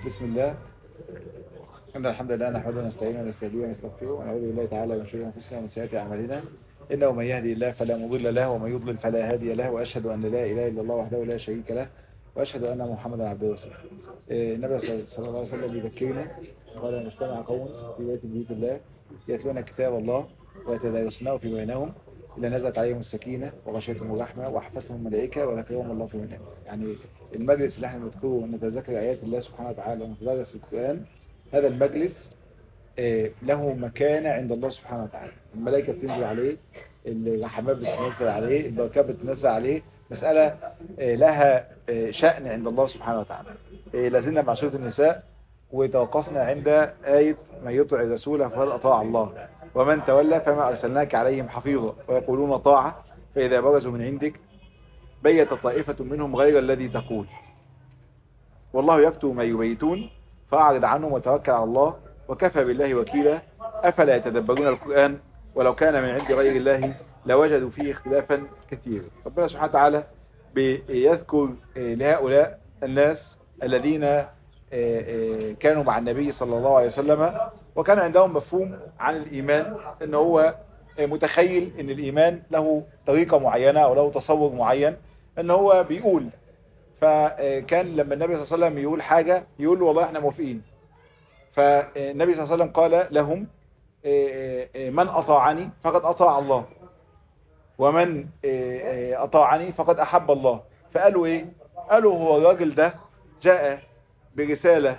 بسم الله إن الحمد لله نحمده ونستعينه ونستهديه ونستغفره ونعوذ بالله تعالى من شرور أنفسنا ومن سيئات أعمالنا إنه من يهدي الله فلا مضل له ومن يضلل فلا هادي له وأشهد أن لا إله إلا الله وحده لا شريك له وأشهد أن محمدا عبده ورسوله النبي صلى الله عليه وسلم يذكرنا قال مجتمع قوم في بيت بيوت الله يتلون كتاب الله ويتدارسونه في بينهم إلا نزلت عليهم السكينة وغشيتهم الرحمة وحفتهم الملائكة وذكرهم الله في منهم يعني المجلس اللي احنا نذكره ونتذكر آيات الله سبحانه وتعالى ونتدرس القرآن هذا المجلس له مكانة عند الله سبحانه وتعالى الملائكة بتنزل عليه الرحمات بتنزل عليه البركات بتنزل عليه مسألة لها شأن عند الله سبحانه وتعالى لازلنا مع سورة النساء وتوقفنا عند آية من يطع الرسول فقد أطاع الله ومن تولى فما أرسلناك عليهم حفيظا ويقولون طاعة فإذا برزوا من عندك بيت طائفة منهم غير الذي تقول والله يكتب ما يبيتون فأعرض عنهم وتوكل على الله وكفى بالله وكيلا أفلا يتدبرون القرآن ولو كان من عند غير الله لوجدوا فيه اختلافا كثيرا ربنا سبحانه وتعالى بيذكر لهؤلاء الناس الذين كانوا مع النبي صلى الله عليه وسلم وكان عندهم مفهوم عن الإيمان ان هو متخيل ان الإيمان له طريقة معينة او له تصور معين ان هو بيقول فكان لما النبي صلى الله عليه وسلم يقول حاجة يقول له والله احنا موافقين فالنبي صلى الله عليه وسلم قال لهم من أطاعني فقد أطاع الله ومن أطاعني فقد أحب الله فقالوا إيه قالوا هو الراجل ده جاء برسالة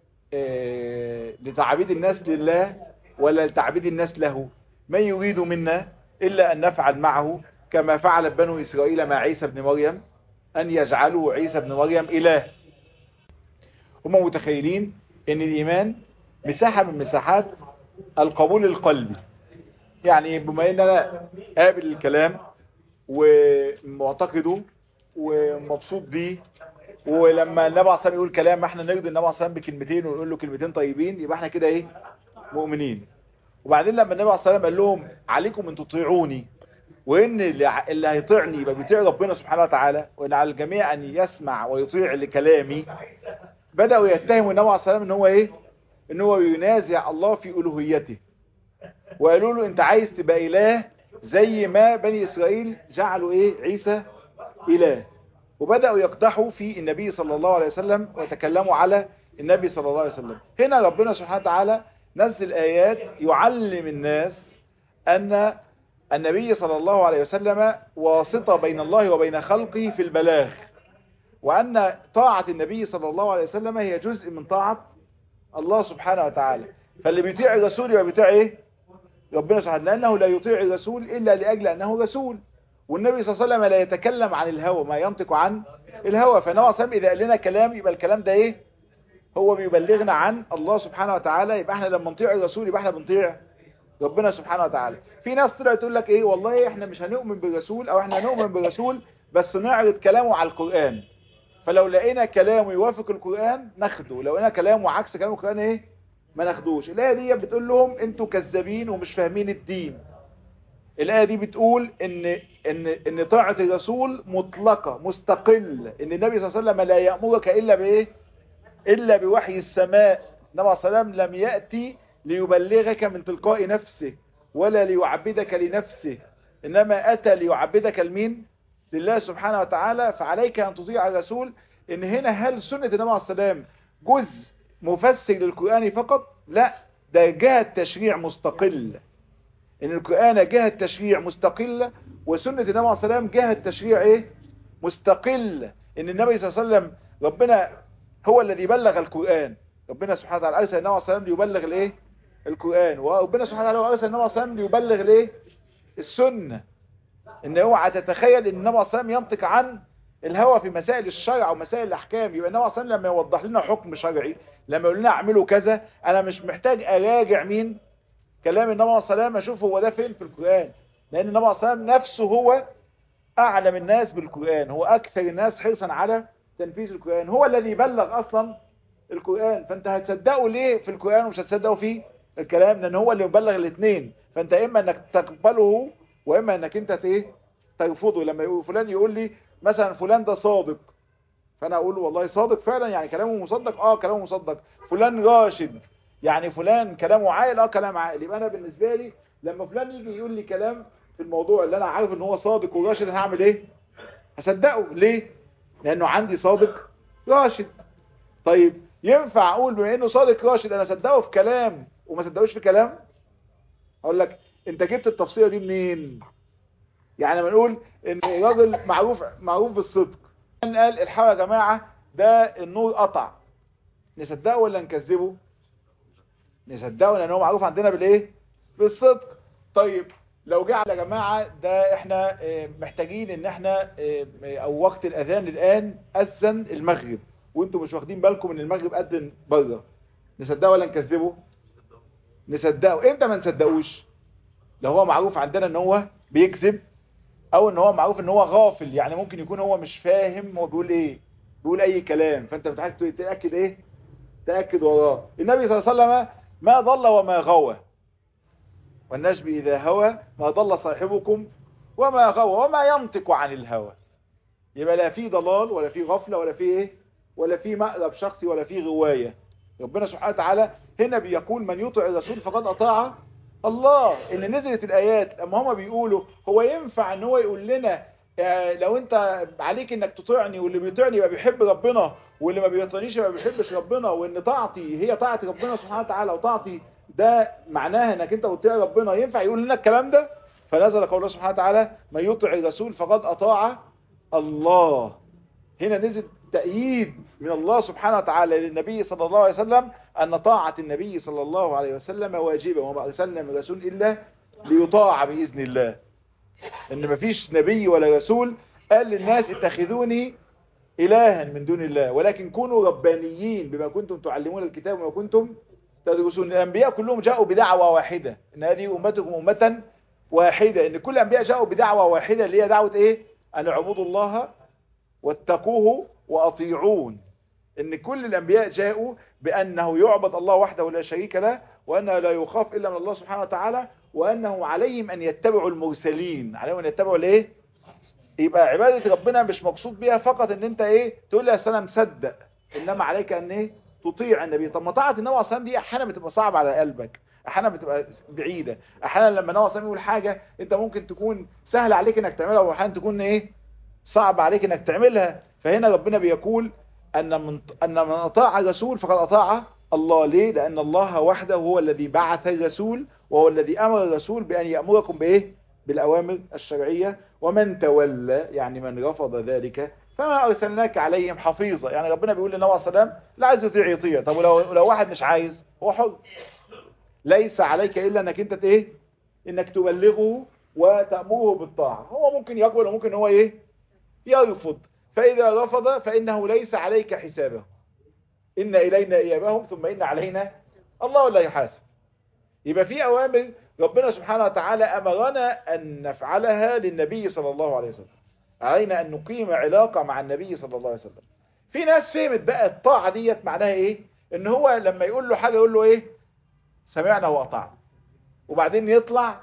لتعبيد الناس لله ولا لتعبيد الناس له من يريد منا إلا أن نفعل معه كما فعل بنو إسرائيل مع عيسى بن مريم أن يجعلوا عيسى بن مريم إله هم متخيلين أن الإيمان مساحة من مساحات القبول القلبي يعني بما أن أنا قابل الكلام ومعتقده ومبسوط بيه ولما النبي عليه الصلاه يقول كلام احنا نرضي النبي عليه الصلاه بكلمتين ونقول له كلمتين طيبين يبقى احنا كده ايه مؤمنين وبعدين لما النبي عليه الصلاه قال لهم عليكم ان تطيعوني وان اللي هيطيعني يبقى بيطيع ربنا سبحانه وتعالى وان على الجميع ان يسمع ويطيع لكلامي بداوا يتهموا النبي عليه الصلاه ان هو ايه ان هو ينازع الله في الوهيته وقالوا له انت عايز تبقى اله زي ما بني اسرائيل جعلوا ايه عيسى اله وبدأوا يقدحوا في النبي صلى الله عليه وسلم ويتكلموا على النبي صلى الله عليه وسلم هنا ربنا سبحانه وتعالى نزل آيات يعلم الناس أن النبي صلى الله عليه وسلم واسطة بين الله وبين خلقه في البلاغ وأن طاعة النبي صلى الله عليه وسلم هي جزء من طاعة الله سبحانه وتعالى فاللي بيطيع الرسول يبقى بيطيع ايه ربنا سبحانه لأنه لا يطيع الرسول إلا لأجل أنه رسول والنبي صلى الله عليه وسلم لا يتكلم عن الهوى ما ينطق عن الهوى فنوع سلم إذا قال لنا كلام يبقى الكلام ده إيه هو بيبلغنا عن الله سبحانه وتعالى يبقى احنا لما نطيع الرسول يبقى احنا بنطيع ربنا سبحانه وتعالى في ناس طلعت تقول لك ايه والله احنا مش هنؤمن بالرسول او احنا هنؤمن بالرسول بس نعرض كلامه على القرآن فلو لقينا كلامه يوافق القرآن ناخده لو لقينا كلامه عكس كلام القرآن ايه ما ناخدوش الآية دي بتقول لهم انتوا كذابين ومش فاهمين الدين الآية دي بتقول ان ان ان طاعة الرسول مطلقة مستقلة ان النبي صلى الله عليه وسلم لا يأمرك الا بايه الا بوحي السماء النبي صلى الله عليه وسلم لم يأتي ليبلغك من تلقاء نفسه ولا ليعبدك لنفسه انما اتى ليعبدك المين لله سبحانه وتعالى فعليك ان تطيع الرسول ان هنا هل سنة النبي عليه السلام جزء مفسر للقرآن فقط لا ده جهة تشريع مستقل ان القرآن جهة تشريع مستقلة وسنة النبي عليه السلام جهة تشريع ايه مستقلة ان النبي صلى الله عليه وسلم ربنا هو الذي بلغ القرآن ربنا سبحانه وتعالى ارسل النبي عليه السلام ليبلغ الايه القرآن وربنا سبحانه وتعالى ارسل النبي عليه السلام ليبلغ الايه السنة ان اوعى تتخيل ان النبي عليه السلام ينطق عن الهوى في مسائل الشرع ومسائل الاحكام يبقى النبي عليه السلام لما يوضح لنا حكم شرعي لما يقول لنا اعملوا كذا انا مش محتاج اراجع مين كلام النبي عليه السلام اشوف هو ده فين في القرآن لان النبي عليه السلام نفسه هو اعلم الناس بالقرآن هو اكثر الناس حرصا على تنفيذ القرآن هو الذي بلغ اصلا القرآن فانت هتصدقه ليه في القرآن ومش هتصدقه في الكلام لان هو اللي مبلغ الاثنين فانت اما انك تقبله واما انك انت ايه ترفضه لما يقول فلان يقول لي مثلا فلان ده صادق فانا اقول والله صادق فعلا يعني كلامه مصدق اه كلامه مصدق فلان راشد يعني فلان كلامه عاقل اه كلام عاقل يبقى انا بالنسبه لي لما فلان يجي يقول لي كلام في الموضوع اللي انا عارف ان هو صادق وراشد انا هعمل ايه هصدقه ليه لانه عندي صادق راشد طيب ينفع اقول بما انه صادق راشد انا اصدقه في كلام وما صدقوش في كلام اقول لك انت جبت التفصيله دي منين يعني لما نقول ان الراجل معروف معروف بالصدق قال الحق يا جماعه ده النور قطع نصدقه ولا نكذبه نصدقه لان هو معروف عندنا بالايه بالصدق طيب لو جه يا جماعه ده احنا محتاجين ان احنا او وقت الاذان الان اذن المغرب وانتم مش واخدين بالكم ان المغرب اذن بره نصدقه ولا نكذبه نصدقه امتى ما نصدقوش لو هو معروف عندنا ان هو بيكذب او ان هو معروف ان هو غافل يعني ممكن يكون هو مش فاهم هو بيقول ايه بيقول اي كلام فانت بتحتاج تاكد ايه تاكد وراه النبي صلى الله عليه وسلم ما ضل وما غوى والنجم اذا هوى ما ضل صاحبكم وما غوى وما ينطق عن الهوى يبقى لا في ضلال ولا في غفله ولا في ايه ولا في مقلب شخصي ولا في غوايه ربنا سبحانه وتعالى هنا بيقول من يطع الرسول فقد اطاع الله ان نزلت الايات لما هما بيقولوا هو ينفع ان هو يقول لنا لو انت عليك انك تطيعني واللي بيطيعني يبقى بيحب ربنا واللي ما بيطيعنيش يبقى بيحبش ربنا وان طاعتي هي طاعه ربنا سبحانه وتعالى وطاعتي ده معناها انك انت بتطيع ربنا ينفع يقول لنا الكلام ده فنزل قول الله سبحانه وتعالى من يطع الرسول فقد اطاع الله هنا نزل تأييد من الله سبحانه وتعالى للنبي صلى الله عليه وسلم أن طاعة النبي صلى الله عليه وسلم واجبة وما أرسلنا من رسول إلا ليطاع بإذن الله إن مفيش نبي ولا رسول قال للناس اتخذوني إلها من دون الله ولكن كونوا ربانيين بما كنتم تعلمون الكتاب وما كنتم تدرسون الأنبياء كلهم جاءوا بدعوة واحدة إن هذه أمتكم أمة واحدة إن كل الأنبياء جاءوا بدعوة واحدة اللي هي دعوة إيه أن اعبدوا الله واتقوه وأطيعون إن كل الأنبياء جاءوا بأنه يعبد الله وحده لا شريك له وأنه لا يخاف إلا من الله سبحانه وتعالى وأنه عليهم أن يتبعوا المرسلين عليهم أن يتبعوا الإيه يبقى عبادة ربنا مش مقصود بيها فقط ان انت ايه تقول لي اصل انا مصدق انما عليك ان ايه تطيع النبي طب ما طاعه النبي صلى الله عليه وسلم دي احيانا بتبقى صعبه على قلبك احيانا بتبقى بعيده احيانا لما النبي صلى الله عليه وسلم يقول حاجه انت ممكن تكون سهل عليك انك تعملها واحيانا تكون ايه صعب عليك انك تعملها فهنا ربنا بيقول ان من ان من اطاع الرسول فقد اطاع الله ليه لان الله وحده هو الذي بعث الرسول وهو الذي امر الرسول بان يامركم بايه بالأوامر الشرعية ومن تولى يعني من رفض ذلك فما أرسلناك عليهم حفيظا يعني ربنا بيقول للنبي عليه السلام لا عايز يطيع يطيع طب ولو لو واحد مش عايز هو حر ليس عليك إلا أنك أنت إيه إنك تبلغه وتأمره بالطاعة هو ممكن يقبل وممكن هو إيه يرفض فإذا رفض فإنه ليس عليك حسابه إن إلينا إيابهم ثم إن علينا الله لا يحاسب يبقى في أوامر ربنا سبحانه وتعالى أمرنا أن نفعلها للنبي صلى الله عليه وسلم علينا أن نقيم علاقة مع النبي صلى الله عليه وسلم في ناس فهمت بقى الطاعة ديت معناها إيه إن هو لما يقول له حاجة يقول له إيه سمعنا وأطعنا وبعدين يطلع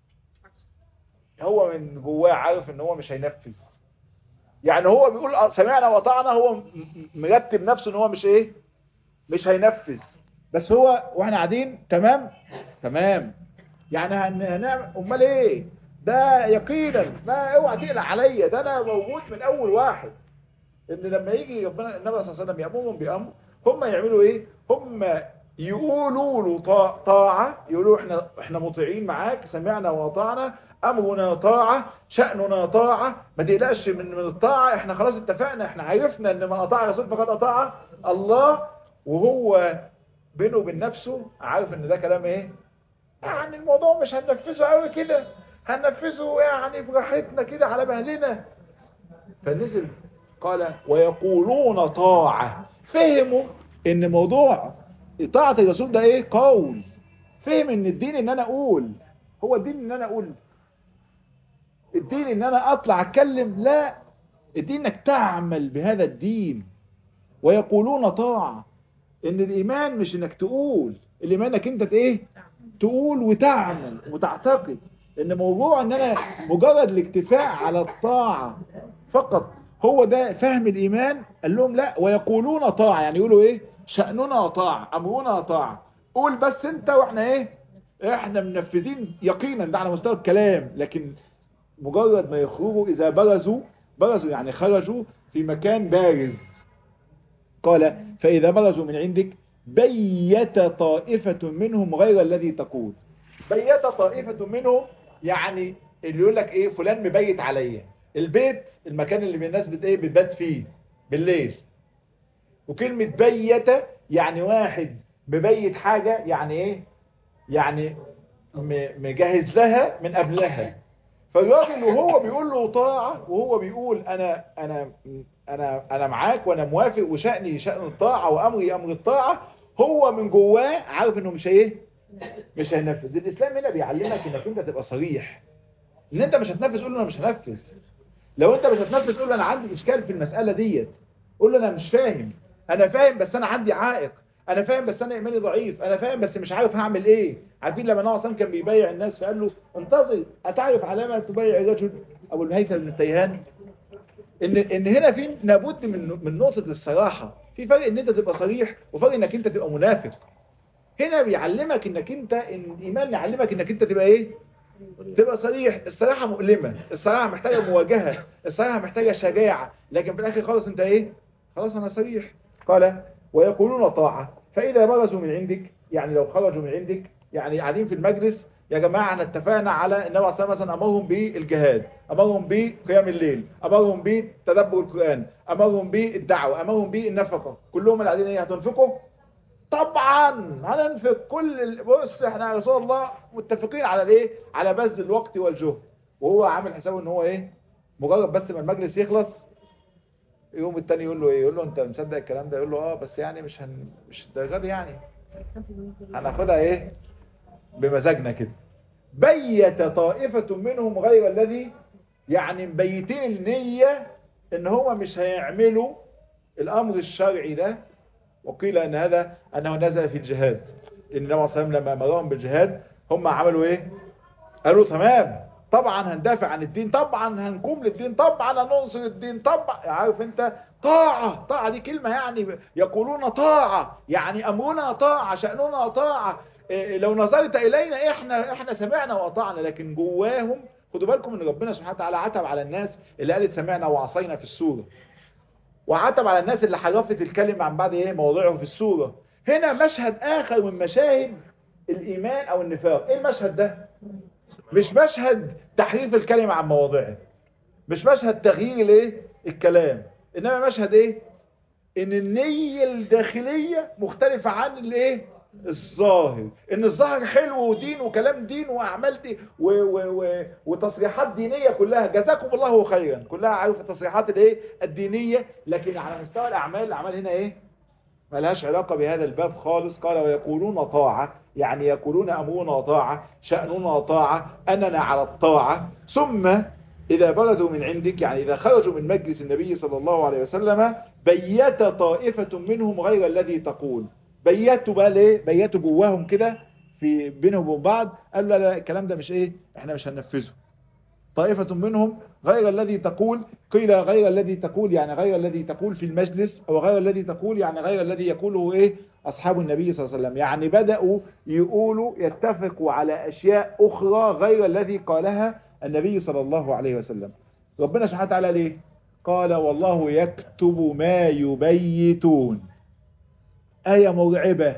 هو من جواه عارف إن هو مش هينفذ يعني هو بيقول سمعنا وأطعنا هو مرتب نفسه إن هو مش إيه مش هينفذ بس هو واحنا قاعدين تمام تمام يعني هنعمل امال ايه ده يقينا ما اوعى تقلق عليا ده انا موجود من اول واحد ان لما يجي ربنا النبي صلى الله عليه وسلم يامرهم بامر هم يعملوا ايه هم يقولوا له طاعه يقولوا احنا احنا مطيعين معاك سمعنا واطعنا امرنا طاعه شاننا طاعه ما تقلقش من من الطاعه احنا خلاص اتفقنا احنا عرفنا ان من اطاع الرسول فقد اطاع الله وهو بينه وبين نفسه عارف ان ده كلام ايه يعني الموضوع مش هننفذه قوي كده هننفذه يعني براحتنا كده على مهلنا فنزل قال ويقولون طاعة فهموا ان موضوع طاعة الرسول ده ايه قول فهم ان الدين ان انا اقول هو الدين ان انا اقول الدين ان انا اطلع اتكلم لا الدين انك تعمل بهذا الدين ويقولون طاعة ان الايمان مش انك تقول الايمان انك انت ايه تقول وتعمل وتعتقد ان موضوع ان انا مجرد الاكتفاء على الطاعة فقط هو ده فهم الإيمان قال لهم لا ويقولون طاعة يعني يقولوا إيه شأننا طاعة أمرنا طاعة قول بس أنت وإحنا إيه إحنا منفذين يقينا ده على مستوى الكلام لكن مجرد ما يخرجوا إذا برزوا برزوا يعني خرجوا في مكان بارز قال فإذا برزوا من عندك بيت طائفة منهم غير الذي تقول بيت طائفة منهم يعني اللي يقول لك ايه فلان مبيت عليا البيت المكان اللي الناس بت ايه بتبات فيه بالليل وكلمة بيت يعني واحد مبيت حاجة يعني ايه يعني مجهز لها من قبلها فالراجل وهو بيقول له طاعة وهو بيقول انا انا انا انا معاك وانا موافق وشأني شأن الطاعة وامري امر الطاعة هو من جواه عارف انه مش ايه مش هينفذ الاسلام هنا بيعلمك انك انت تبقى صريح ان انت مش هتنفذ قول له انا مش هنفذ لو انت مش هتنفذ قول له انا عندي اشكال في المسألة ديت قول له انا مش فاهم انا فاهم بس انا عندي عائق انا فاهم بس انا ايماني ضعيف انا فاهم بس مش عارف هعمل ايه عارفين لما نوع صام كان بيبيع الناس فقال له انتظر اتعرف علامة تبيع الرجل ابو الهيثم بن التيهان ان ان هنا في لابد من من نقطة الصراحة في فرق ان انت تبقى صريح وفرق انك انت تبقى منافق هنا بيعلمك انك انت ان الايمان يعلمك انك انت تبقى ايه تبقى صريح الصراحة مؤلمة الصراحة محتاجة مواجهة الصراحة محتاجة شجاعة لكن في الاخر خالص انت ايه خلاص انا صريح قال ويقولون طاعة فاذا برزوا من عندك يعني لو خرجوا من عندك يعني قاعدين في المجلس يا جماعة احنا اتفقنا على النبي عليه الصلاة مثلا امرهم بالجهاد امرهم بقيام الليل امرهم بتدبر القرآن امرهم بالدعوة امرهم بالنفقة كلهم اللي قاعدين ايه هتنفقوا طبعا هننفق كل بص احنا يا رسول الله متفقين على الايه على بذل الوقت والجهد وهو عامل حسابه ان هو ايه مجرد بس ما المجلس يخلص يوم التاني يقول له ايه يقول له انت مصدق الكلام ده يقول له اه بس يعني مش هن مش الدرجه دي يعني هناخدها ايه بمزاجنا كده بيت طائفة منهم غير الذي يعني مبيتين النية ان هو مش هيعملوا الامر الشرعي ده وقيل ان هذا انه نزل في الجهاد ان النبي صلى الله عليه وسلم لما امرهم بالجهاد هم عملوا ايه قالوا تمام طبعا هندافع عن الدين طبعا هنقوم للدين طبعا هننصر الدين طبعا عارف انت طاعة طاعة دي كلمة يعني يقولون طاعة يعني امرنا طاعة شأننا طاعة إيه لو نظرت الينا احنا احنا سمعنا واطعنا لكن جواهم خدوا بالكم ان ربنا سبحانه وتعالى عتب على الناس اللي قالت سمعنا وعصينا في السورة وعتب على الناس اللي حرفت الكلمة عن بعد ايه مواضيعه في السورة هنا مشهد اخر من مشاهد الايمان او النفاق ايه المشهد ده مش مشهد تحريف الكلمة عن مواضعه مش مشهد تغيير الايه الكلام انما مشهد ايه ان النية الداخلية مختلفة عن الايه الظاهر ان الظاهر حلو ودين وكلام دين واعمال دي و و و وتصريحات دينية كلها جزاكم الله خيرا كلها عارف التصريحات الايه الدينية لكن على مستوى الاعمال الاعمال هنا ايه ملهاش علاقة بهذا الباب خالص قال ويقولون طاعة يعني يقولون أمرنا طاعة شأننا طاعة أننا على الطاعة ثم إذا برزوا من عندك يعني إذا خرجوا من مجلس النبي صلى الله عليه وسلم بيت طائفة منهم غير الذي تقول بيتوا بقى ليه بيتوا جواهم كده في بينهم وبين بعض قالوا لا لا الكلام ده مش ايه احنا مش هننفذه طائفة منهم غير الذي تقول قيل غير الذي تقول يعني غير الذي تقول في المجلس او غير الذي تقول يعني غير الذي يقوله ايه اصحاب النبي صلى الله عليه وسلم يعني بدأوا يقولوا يتفقوا على اشياء اخرى غير الذي قالها النبي صلى الله عليه وسلم ربنا سبحانه وتعالى ليه قال والله يكتب ما يبيتون آية مرعبة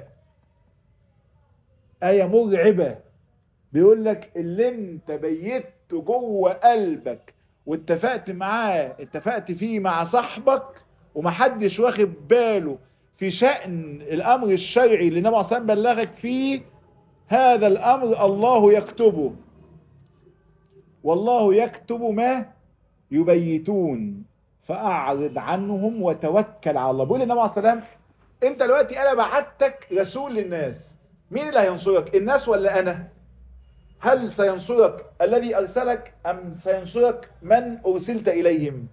آية مرعبة بيقول لك اللي انت بيت جوه قلبك واتفقت معاه اتفقت فيه مع صاحبك ومحدش واخد باله في شأن الامر الشرعي اللي النبي صلى الله عليه وسلم بلغك فيه هذا الامر الله يكتبه والله يكتب ما يبيتون فاعرض عنهم وتوكل على الله بيقول النبي عليه الصلاه والسلام انت دلوقتي انا بعتك رسول للناس مين اللي هينصرك الناس ولا انا هل سينصرك الذي أرسلك أم سينصرك من أرسلت إليهم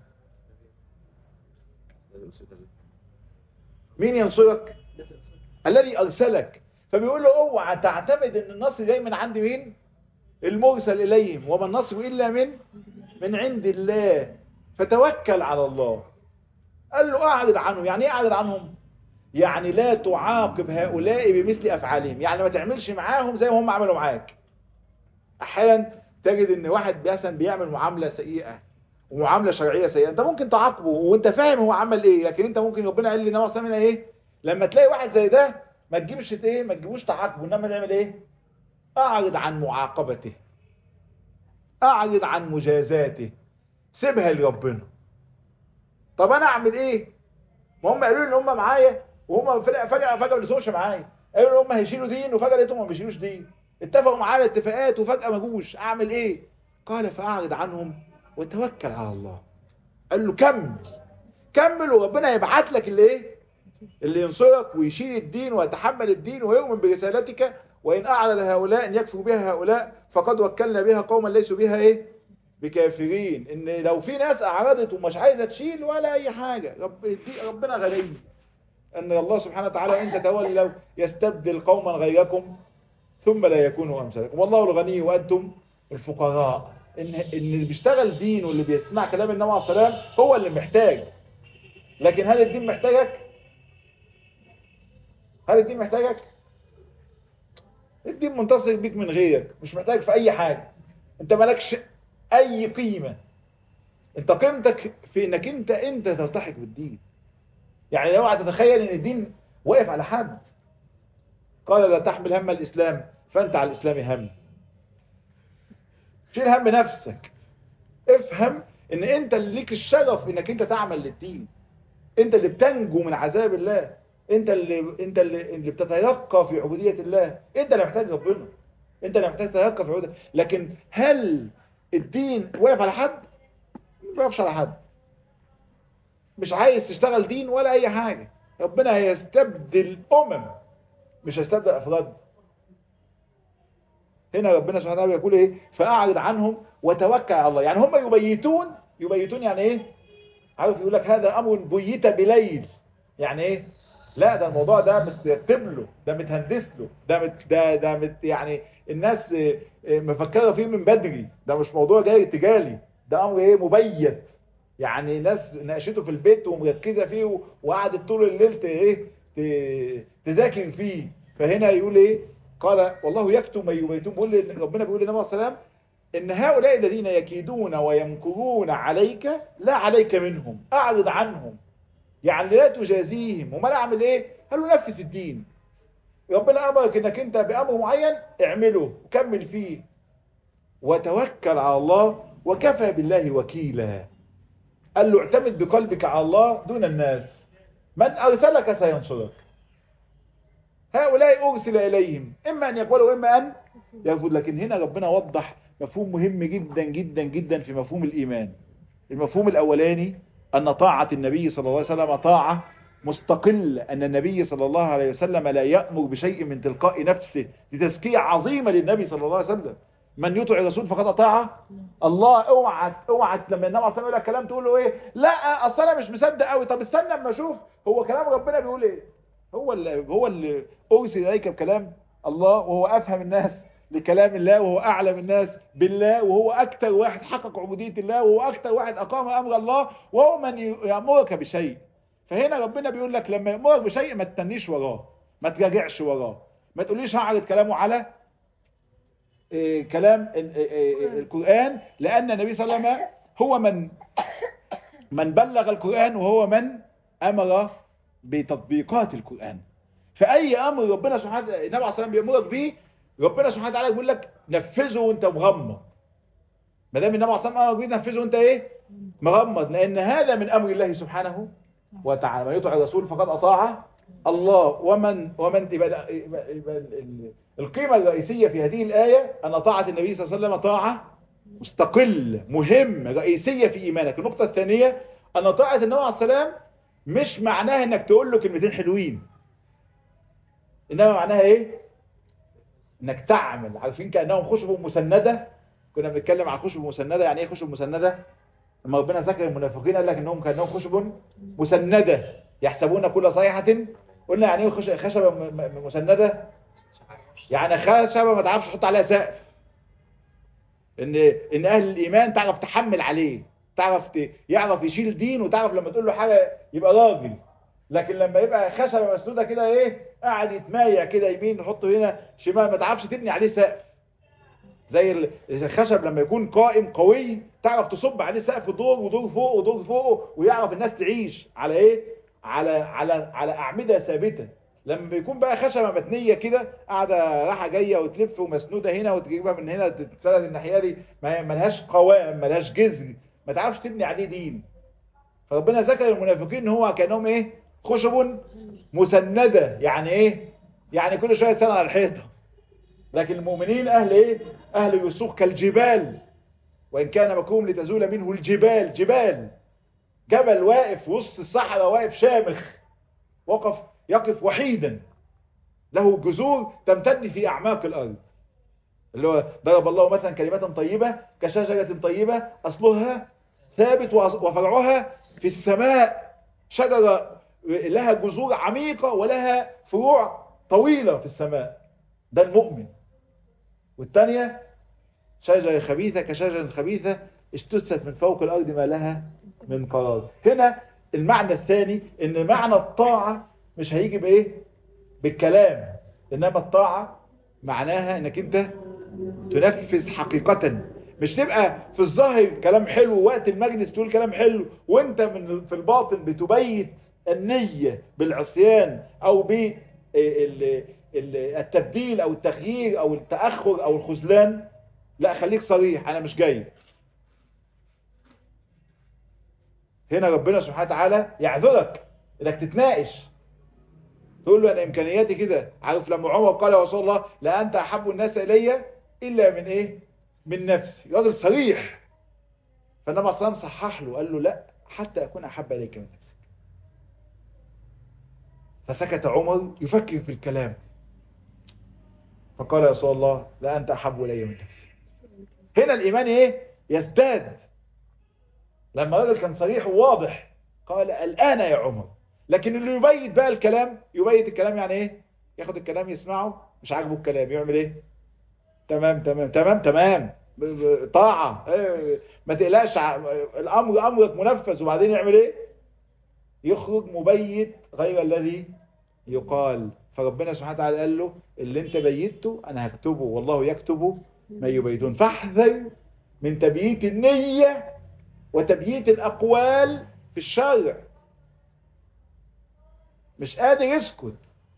مين ينصرك الذي أرسلك فبيقول له اوعى تعتمد ان النصر جاي من عند مين المرسل إليهم وما النصر إلا من من عند الله فتوكل على الله قال له اعرض عنهم يعني ايه اعرض عنهم يعني لا تعاقب هؤلاء بمثل افعالهم يعني ما تعملش معاهم زي ما هم عملوا معاك احيانا تجد ان واحد مثلا بيعمل معامله سيئه ومعامله شرعيه سيئه انت ممكن تعاقبه وانت فاهم هو عمل ايه لكن انت ممكن ربنا قال لي نوع منها ايه لما تلاقي واحد زي ده ما تجيبش ايه ما تجيبوش تعاقبه انما تعمل ايه اعرض عن معاقبته اعرض عن مجازاته سيبها لربنا طب انا اعمل ايه ما هم قالوا لي ان هم معايا وهم فجاه فجاه فجاه ما لقيتهمش معايا قالوا ان هم هيشيلوا دين وفجاه لقيتهم ما بيشيلوش دين اتفقوا معايا على اتفاقات وفجاه ما جوش اعمل ايه قال فاعرض عنهم وتوكل على الله قال له كمل كمل وربنا يبعت لك اللي ايه اللي ينصرك ويشيل الدين ويتحمل الدين ويؤمن برسالتك وإن أعلن هؤلاء أن يكفروا بها هؤلاء فقد وكلنا بها قوما ليسوا بها إيه بكافرين إن لو في ناس أعرضت ومش عايزة تشيل ولا أي حاجة رب ربنا غني أن الله سبحانه وتعالى إن تتولوا يستبدل قوما غيركم ثم لا يكونوا أمثالكم والله الغني وأنتم الفقراء إن, إن اللي بيشتغل دين واللي بيسمع كلام النبي عليه السلام هو اللي محتاج لكن هل الدين محتاجك هل الدين محتاجك الدين منتصر بيك من غيرك مش محتاج في اي حاجة انت مالكش اي قيمة انت قيمتك في انك انت انت تلتحق بالدين يعني لو تتخيل ان الدين واقف على حد قال لا تحمل هم الاسلام فانت على الاسلام هم شيل هم نفسك افهم ان انت اللي ليك الشرف انك انت تعمل للدين انت اللي بتنجو من عذاب الله انت اللي انت اللي, اللي بتتيقى في عبودية الله انت اللي محتاج ربنا انت اللي محتاج تتيقى في عبودية لكن هل الدين واقف على حد ما واقفش على حد مش عايز تشتغل دين ولا اي حاجة ربنا هيستبدل امم مش هيستبدل افراد هنا ربنا سبحانه وتعالى يقول ايه فاعرض عنهم وتوكل على الله يعني هم يبيتون يبيتون يعني ايه عارف يقول لك هذا امر بيت بليل يعني ايه لا ده الموضوع ده مترتب له ده متهندس له ده مت ده ده مت يعني الناس مفكره فيه من بدري ده مش موضوع جاي تجالي ده امر ايه مبيت يعني ناس ناقشته في البيت ومركزه فيه وقعدت طول الليل ايه تذاكر فيه فهنا يقول ايه قال والله يكتم ما يبيتون بيقول ربنا بيقول للنبي صلى الله عليه وسلم ان هؤلاء الذين يكيدون ويمكرون عليك لا عليك منهم اعرض عنهم يعني لا تجازيهم وما اعمل ايه قال له نفذ الدين ربنا امرك انك انت بامر معين اعمله وكمل فيه وتوكل على الله وكفى بالله وكيلا قال له اعتمد بقلبك على الله دون الناس من ارسلك سينصرك هؤلاء ارسل اليهم اما ان يقبلوا واما ان يرفض لكن هنا ربنا وضح مفهوم مهم جدا جدا جدا في مفهوم الايمان المفهوم الاولاني أن طاعة النبي صلى الله عليه وسلم طاعة مستقل أن النبي صلى الله عليه وسلم لا يأمر بشيء من تلقاء نفسه لتزكية عظيمة للنبي صلى الله عليه وسلم من يطع الرسول فقد أطاع الله اوعى اوعى لما النبي صلى الله عليه وسلم يقول لك كلام تقول له ايه لا اصل انا مش مصدق قوي طب استنى اما اشوف هو كلام ربنا بيقول ايه هو اللي هو اللي ارسل اليك بكلام الله وهو افهم الناس لكلام الله وهو أعلم الناس بالله وهو أكثر واحد حقق عبودية الله وهو أكثر واحد أقام أمر الله وهو من يأمرك بشيء فهنا ربنا بيقول لك لما يأمرك بشيء ما تتنيش وراه ما تراجعش وراه ما تقوليش هعرض كلامه على إيه كلام إيه إيه القرآن لأن النبي صلى الله عليه وسلم هو من من بلغ القرآن وهو من أمر بتطبيقات القرآن فأي أمر ربنا سبحانه النبي عليه الصلاة والسلام بيأمرك به ربنا سبحانه وتعالى بيقول لك نفذه وانت مغمض ما دام النبي عليه الصلاه والسلام نفذه وانت ايه مغمض لان هذا من امر الله سبحانه وتعالى من يطع الرسول فقد اطاع الله ومن ومن يبقى القيمه الرئيسيه في هذه الايه ان طاعه النبي صلى الله عليه وسلم طاعه مستقل مهم رئيسيه في ايمانك النقطه الثانيه ان طاعه النبي عليه السلام مش معناها انك تقول له كلمتين حلوين انما معناها ايه انك تعمل عارفين كانهم خشب مسنده كنا بنتكلم عن خشب مسنده يعني ايه خشب مسنده لما ربنا ذكر المنافقين قال لك انهم كانهم خشب مسنده يحسبون كل صيحه قلنا يعني ايه خشبه مسنده يعني خشبه ما تعرفش تحط عليها سقف ان ان اهل الايمان تعرف تحمل عليه تعرف ت... يعرف يشيل دين وتعرف لما تقول له حاجه يبقى راجل لكن لما يبقى خشبه مسنوده كده ايه قاعد يتمايع كده يمين يحطه هنا شمال ما تعرفش تبني عليه سقف زي الخشب لما يكون قائم قوي تعرف تصب عليه سقف دور ودور فوق ودور فوق ويعرف الناس تعيش على ايه على على على اعمده ثابته لما بيكون بقى خشبه متنيه كده قاعده رايحه جايه وتلف ومسنوده هنا وتجيبها من هنا تتسند الناحيه دي ما ملهاش قوام ملهاش جذر ما تعرفش تبني عليه دين فربنا ذكر المنافقين ان هو كانهم ايه خشب مسنده يعني ايه يعني كل شويه سنه على الحيطه لكن المؤمنين اهل ايه اهل يسوق كالجبال وان كان مكروم لتزول منه الجبال جبال جبل واقف وسط الصحراء واقف شامخ وقف يقف وحيدا له جذور تمتد في اعماق الارض اللي هو ضرب الله مثلا كلمة طيبة كشجرة طيبة اصلها ثابت وفرعها في السماء شجرة لها جذور عميقة ولها فروع طويلة في السماء ده المؤمن والثانية شجرة خبيثة كشجرة خبيثة اجتثت من فوق الأرض ما لها من قرار هنا المعنى الثاني ان معنى الطاعة مش هيجي بايه بالكلام انما الطاعة معناها انك انت تنفذ حقيقة مش تبقى في الظاهر كلام حلو وقت المجلس تقول كلام حلو وانت من في الباطن بتبيت النية بالعصيان او بالتبديل او التغيير او التأخر او الخذلان لا خليك صريح انا مش جاي هنا ربنا سبحانه وتعالى يعذرك انك تتناقش تقول له انا امكانياتي كده عارف لما عمر قال يا رسول الله لا انت احب الناس الي الا من ايه من نفسي راجل صريح فالنبي صلى الله عليه وسلم صحح له قال له لا حتى اكون احب اليك من نفسك فسكت عمر يفكر في الكلام فقال يا رسول الله لا انت احب الي من نفسي هنا الايمان ايه يزداد لما الراجل كان صريح وواضح قال الان يا عمر لكن اللي يبيت بقى الكلام يبيت الكلام يعني ايه ياخد الكلام يسمعه مش عاجبه الكلام يعمل ايه تمام تمام تمام تمام طاعة إيه ما تقلقش الامر امرك منفذ وبعدين يعمل ايه يخرج مبيت غير الذي يقال فربنا سبحانه وتعالى قال له اللي انت بيته انا هكتبه والله يكتبه ما يبيتون فاحذر من تبييت النية وتبييت الاقوال في الشرع مش قادر يسكت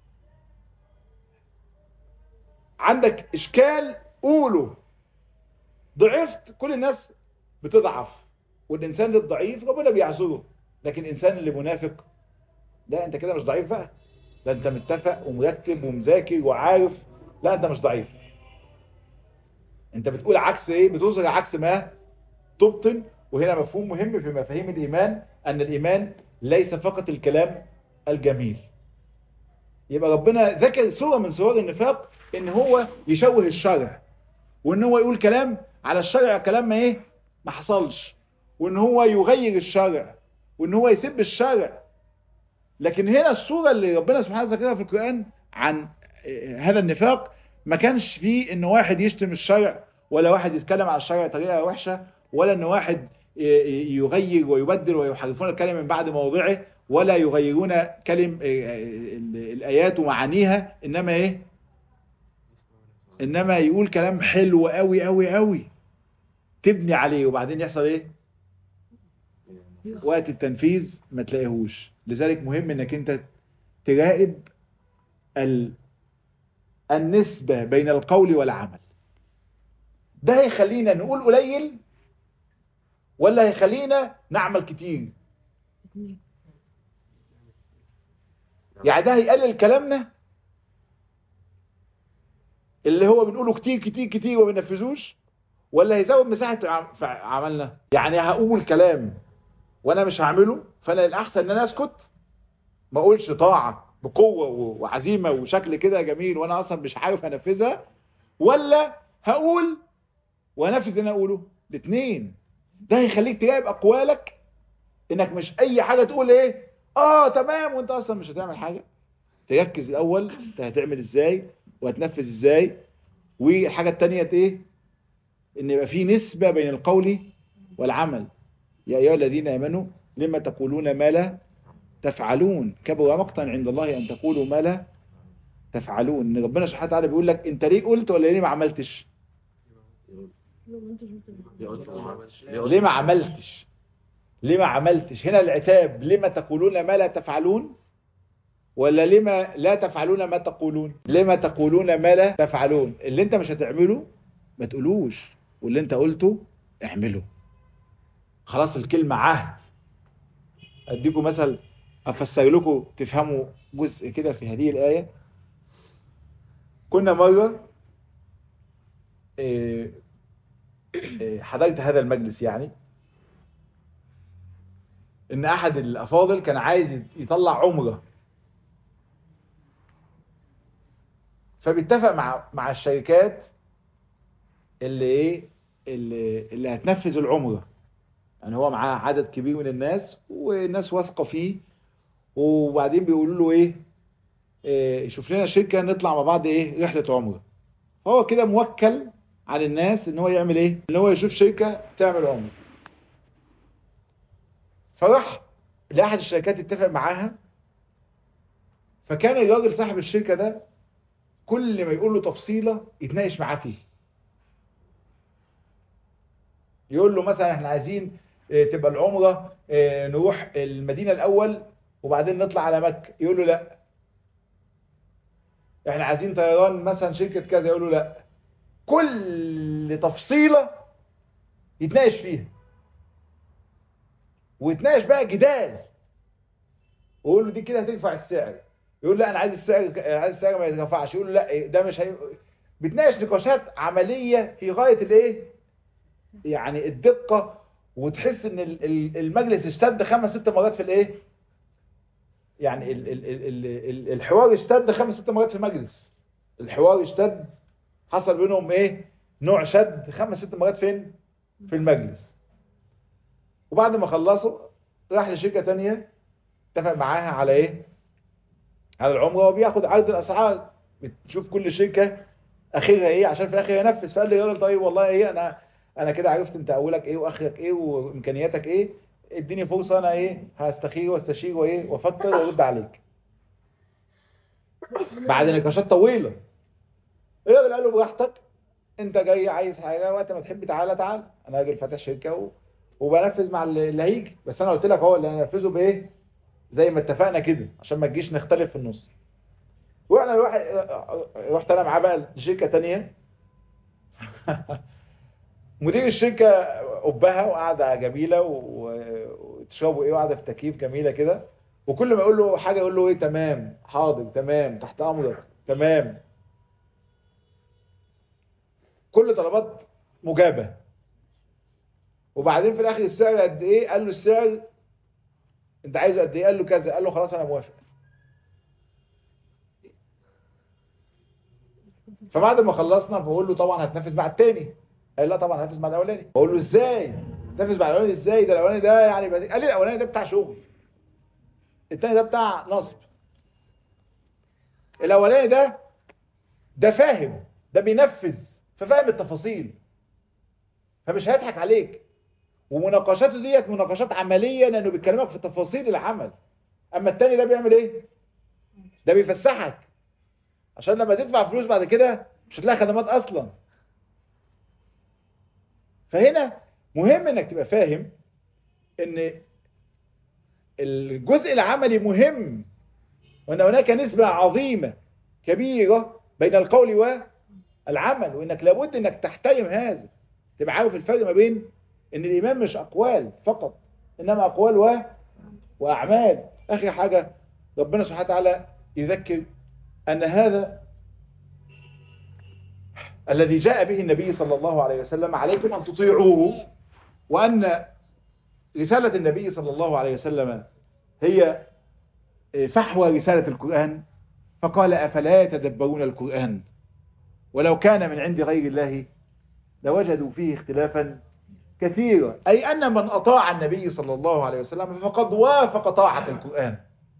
عندك اشكال قوله ضعفت كل الناس بتضعف والانسان الضعيف ربنا بيعذره لكن الانسان اللي منافق لا انت كده مش ضعيف بقى ده انت متفق ومرتب ومذاكر وعارف لا انت مش ضعيف انت بتقول عكس ايه بتظهر عكس ما تبطن وهنا مفهوم مهم في مفاهيم الايمان ان الايمان ليس فقط الكلام الجميل يبقى ربنا ذكر صورة من صور النفاق ان هو يشوه الشرع وان هو يقول كلام على الشرع كلام ما ايه ما حصلش وان هو يغير الشرع وان هو يسب الشرع لكن هنا الصورة اللي ربنا سبحانه ذكرها في القرآن عن هذا النفاق ما كانش فيه ان واحد يشتم الشرع ولا واحد يتكلم على الشرع بطريقه وحشة ولا ان واحد يغير ويبدل ويحرفون الكلمة من بعد موضعه ولا يغيرون كلم الآيات ومعانيها إنما إيه إنما يقول كلام حلو قوي قوي قوي تبني عليه وبعدين يحصل إيه وقت التنفيذ ما تلاقيهوش لذلك مهم إنك أنت تراقب ال... النسبة بين القول والعمل ده هيخلينا نقول قليل ولا هيخلينا نعمل كتير يعني ده هيقلل كلامنا اللي هو بنقوله كتير كتير كتير وما بننفذوش ولا هيزود مساحة عملنا يعني هقول كلام وانا مش هعمله فانا الاحسن ان انا اسكت ما اقولش طاعة بقوة وعزيمة وشكل كده جميل وانا اصلا مش عارف انفذها ولا هقول وانفذ اللي انا اقوله الاثنين ده هيخليك تراقب اقوالك انك مش اي حاجة تقول ايه اه تمام وانت اصلا مش هتعمل حاجة تركز الاول انت هتعمل ازاي وهتنفذ ازاي والحاجة التانية ايه ان يبقى في نسبة بين القول والعمل يا أيها الذين آمنوا لما تقولون ما لا تفعلون كبر مقتا عند الله أن تقولوا ما لا تفعلون إن ربنا سبحانه وتعالى بيقول لك أنت ليه قلت ولا ليه ما عملتش ليه ما عملتش ليه ما عملتش هنا العتاب لما تقولون ما لا تفعلون ولا لما لا تفعلون ما تقولون لما تقولون ما لا تفعلون اللي انت مش هتعمله ما تقولوش واللي انت قلته اعمله خلاص الكلمة عهد اديكم مثل افسر لكم تفهموا جزء كده في هذه الآية كنا مرة اه اه حضرت هذا المجلس يعني ان احد الافاضل كان عايز يطلع عمره فبيتفق مع مع الشركات اللي ايه اللي, اللي هتنفذ العمره يعني هو معاه عدد كبير من الناس والناس واثقه فيه وبعدين بيقولوا له ايه, إيه شوف لنا شركه نطلع مع بعض ايه رحله عمره هو كده موكل على الناس ان هو يعمل ايه ان هو يشوف شركه تعمل عمره فراح لاحد الشركات اتفق معاها فكان الراجل صاحب الشركه ده كل ما يقول له تفصيلة يتناقش معاه فيه يقول له مثلا احنا عايزين تبقى العمرة نروح المدينة الأول وبعدين نطلع على مكة يقول له لا احنا عايزين طيران مثلا شركة كذا يقول له لا كل تفصيلة يتناقش فيها ويتناقش بقى جدال ويقول له دي كده هتدفع السعر يقول لا انا عايز السعر عايز السعر ما يترفعش يقول له لا ده مش هي... بتناقش نقاشات عمليه في غايه الايه يعني الدقه وتحس ان المجلس اشتد خمس ست مرات في الايه يعني ال ال ال ال الحوار اشتد خمس ست مرات في المجلس الحوار اشتد حصل بينهم ايه نوع شد خمس ست مرات فين في المجلس وبعد ما خلصوا راح لشركه تانية اتفق معاها على ايه على العمره وبياخد عرض الاسعار بتشوف كل شركه اخرها ايه عشان في الاخر ينفذ فقال لي الراجل طيب والله ايه انا انا كده عرفت انت اولك ايه واخرك ايه وامكانياتك ايه اديني فرصه انا ايه هستخير واستشير وايه وافكر وارد عليك بعد نقاشات طويله الراجل قال له براحتك انت جاي عايز حاجه وقت ما تحب تعالى تعالى انا راجل فاتح شركه و... وبنفذ مع اللي هيجي بس انا قلت لك هو اللي هنفذه بايه زي ما اتفقنا كده عشان ما تجيش نختلف في النص واحنا الواحد رحت انا معاه بقى لشركه ثانيه مدير الشركه قبها وقاعده جميله وتشربوا ايه وقاعده في تكييف جميله كده وكل ما يقول له حاجه يقول له ايه تمام حاضر تمام تحت امرك تمام كل طلبات مجابه وبعدين في الاخر السعر قد ايه قال له السعر انت عايز قد ايه قال له كذا قال له خلاص انا موافق فبعد ما خلصنا بقول له طبعا هتنفذ مع التاني قال لا طبعا هتنفذ مع الاولاني بقول له ازاي تنفذ مع الاولاني ازاي ده الاولاني ده يعني بدي... قال لي الاولاني ده بتاع شغل التاني ده بتاع نصب الاولاني ده ده فاهم ده بينفذ ففاهم التفاصيل فمش هيضحك عليك ومناقشاته ديت مناقشات عمليه لانه بيكلمك في تفاصيل العمل اما التاني ده بيعمل ايه ده بيفسحك عشان لما تدفع فلوس بعد كده مش هتلاقي خدمات اصلا فهنا مهم انك تبقى فاهم ان الجزء العملي مهم وان هناك نسبة عظيمة كبيرة بين القول والعمل وانك لابد انك تحترم هذا تبقى عارف الفرق ما بين ان الايمان مش اقوال فقط انما اقوال و... واعمال اخر حاجة ربنا سبحانه وتعالى يذكر ان هذا الذي جاء به النبي صلى الله عليه وسلم عليكم ان تطيعوه وان رسالة النبي صلى الله عليه وسلم هي فحوى رسالة القرآن فقال أفلا يتدبرون القرآن ولو كان من عند غير الله لوجدوا فيه اختلافا كثيرا أي أن من أطاع النبي صلى الله عليه وسلم فقد وافق طاعة القرآن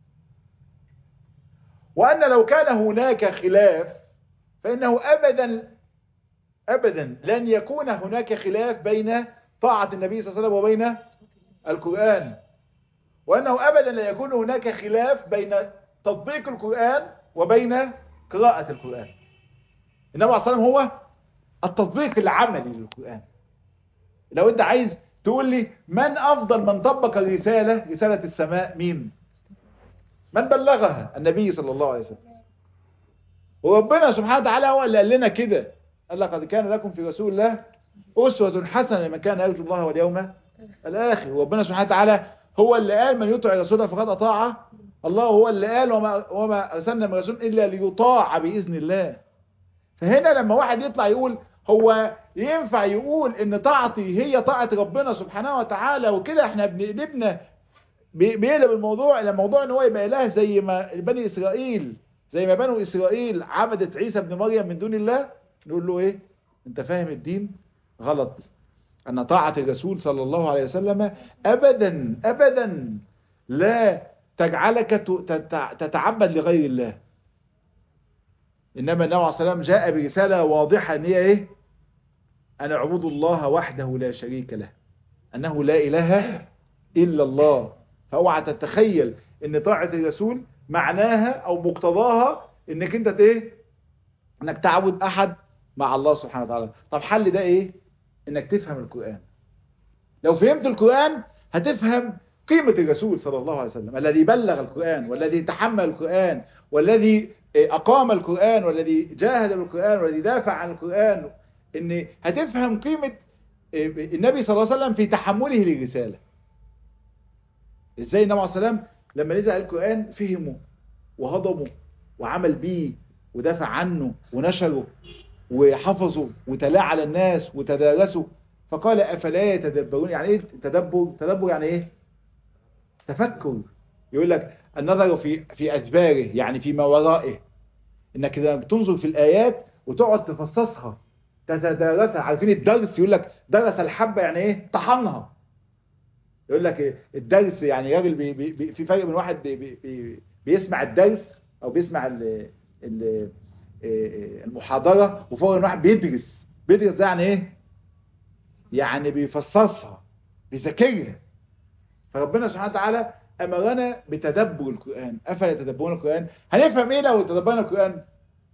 وأن لو كان هناك خلاف فإنه أبدا أبدا لن يكون هناك خلاف بين طاعة النبي صلى الله عليه وسلم وبين القرآن وأنه أبدا لا يكون هناك خلاف بين تطبيق القرآن وبين قراءة القرآن النبي عليه الصلاة والسلام هو التطبيق العملي للقرآن لو انت عايز تقول لي من افضل من طبق الرسالة رسالة السماء مين من بلغها النبي صلى الله عليه وسلم وربنا سبحانه وتعالى هو اللي قال لنا كده قال لقد كان لكم في رسول الله أسوة حسنة لمن كان يرجو الله واليوم الآخر وربنا سبحانه وتعالى هو اللي قال من يطع رسوله فقد أطاع الله هو اللي قال وما, وما أرسلنا من رسول إلا ليطاع بإذن الله فهنا لما واحد يطلع يقول هو ينفع يقول ان طاعتي هي طاعة ربنا سبحانه وتعالى وكده احنا بنقلبنا بيقلب الموضوع الى موضوع ان هو يبقى اله زي ما بني اسرائيل زي ما بنو اسرائيل عبدت عيسى ابن مريم من دون الله نقول له ايه انت فاهم الدين غلط ان طاعة الرسول صلى الله عليه وسلم ابدا ابدا لا تجعلك تتعبد لغير الله انما النبي عليه الصلاه والسلام جاء برساله واضحه ان هي ايه ان اعبدوا الله وحده لا شريك له انه لا اله الا الله فاوعى تتخيل ان طاعه الرسول معناها او مقتضاها انك انت ايه انك تعبد احد مع الله سبحانه وتعالى طب حل ده ايه انك تفهم القران لو فهمت القران هتفهم قيمة الرسول صلى الله عليه وسلم الذي بلغ القرآن والذي تحمل القرآن والذي أقام القرآن والذي جاهد بالقرآن والذي دافع عن القرآن إن هتفهم قيمة النبي صلى الله عليه وسلم في تحمله للرسالة إزاي النبي عليه الصلاة والسلام لما نزل القرآن فهمه وهضمه وعمل بيه ودافع عنه ونشره وحفظه وتلاه على الناس وتدارسه فقال أفلا يتدبرون يعني إيه تدبر تدبر يعني إيه تفكر يقول لك النظر في في أسباره يعني فيما ورائه انك اذا بتنظر في الآيات وتقعد تفصصها تتدارسها عارفين الدرس يقول لك درس الحبة يعني ايه طحنها يقول لك الدرس يعني راجل بي بي في فرق من واحد بي بي بيسمع الدرس او بيسمع ال ال المحاضرة وفوق من واحد بيدرس بيدرس ده يعني ايه يعني بيفصصها بيذاكرها فربنا سبحانه وتعالى أمرنا بتدبر القرآن أفلا يتدبرون القرآن هنفهم إيه لو تدبرنا القرآن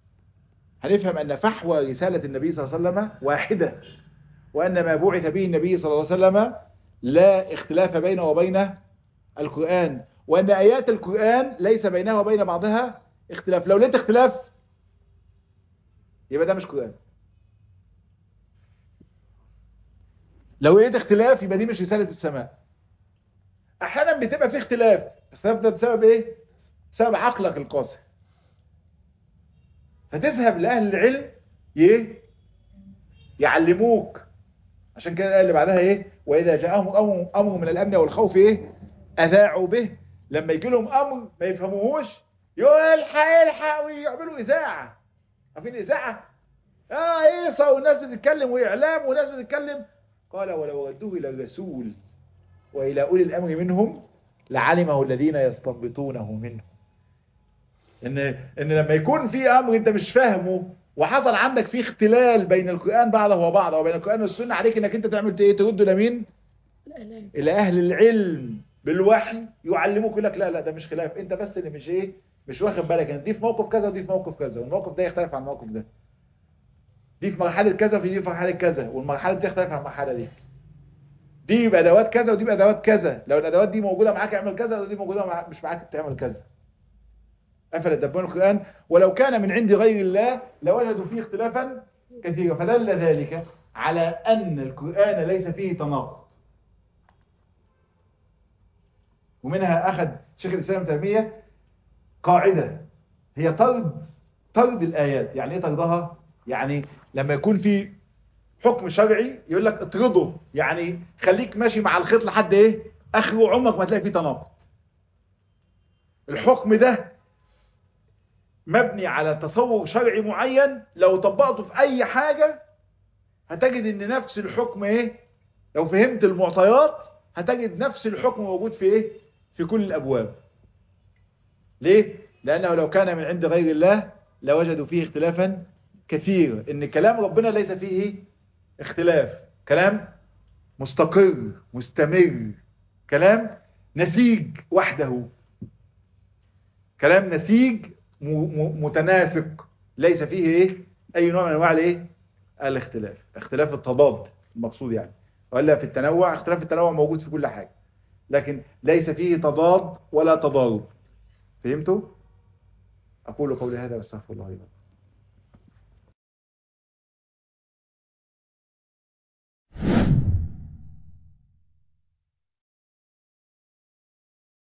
هنفهم أن فحوى رسالة النبي صلى الله عليه وسلم واحدة وأن ما بعث به النبي صلى الله عليه وسلم لا اختلاف بينه وبين القرآن وأن آيات القرآن ليس بينها وبين بعضها اختلاف لو لقيت اختلاف يبقى ده مش قرآن لو لقيت اختلاف يبقى دي مش رسالة السماء احيانا بتبقى في اختلاف الاختلاف ده بسبب ايه بسبب عقلك القاسي فتذهب لاهل العلم ايه يعلموك عشان كده الآية اللي بعدها ايه واذا جاءهم امر امر من الامن والخوف ايه اذاعوا به لما يجي لهم امر ما يفهموهوش يقول الحق الحق ويعملوا اذاعه عارفين اذاعه اه ايه والناس بتتكلم واعلام وناس بتتكلم قال ولو ردوه الى الرسول وإلى أولي الأمر منهم لعلمه الذين يستنبطونه منه إن, إن لما يكون في أمر أنت مش فاهمه وحصل عندك فيه اختلال بين القرآن بعضه وبعضه وبين القرآن والسنة عليك انك انت تعمل ايه ترده لمين الى اهل العلم بالوحي يعلموك يقول لك لا لا ده مش خلاف انت بس اللي مش ايه مش واخد بالك ان دي في موقف كذا ودي في موقف كذا والموقف ده يختلف عن الموقف ده دي في مرحلة كذا وفي دي في مرحلة كذا والمرحلة دي تختلف عن المرحلة دي دي بأدوات كذا ودي بأدوات كذا لو الأدوات دي موجودة معاك اعمل كذا ودي موجودة مع... مش معاك تعمل كذا أفلا يدبرون القرآن ولو كان من عند غير الله لوجدوا فيه اختلافا كثيرا فدل ذلك على أن القرآن ليس فيه تناقض ومنها أخذ شيخ الإسلام تيمية قاعدة هي طرد طرد الآيات يعني إيه طردها؟ يعني لما يكون في حكم شرعي يقول لك اطرده يعني خليك ماشي مع الخيط لحد ايه اخره عمرك ما تلاقي فيه تناقض الحكم ده مبني على تصور شرعي معين لو طبقته في اي حاجة هتجد ان نفس الحكم ايه لو فهمت المعطيات هتجد نفس الحكم موجود في ايه في كل الابواب ليه لانه لو كان من عند غير الله لوجدوا فيه اختلافا كثيرا ان كلام ربنا ليس فيه اختلاف كلام مستقر مستمر كلام نسيج وحده كلام نسيج متناسق ليس فيه ايه اي نوع من انواع الايه الاختلاف اختلاف التضاد المقصود يعني ولا في التنوع اختلاف التنوع موجود في كل حاجة لكن ليس فيه تضاد ولا تضارب فهمتوا اقول قولي هذا واستغفر الله لي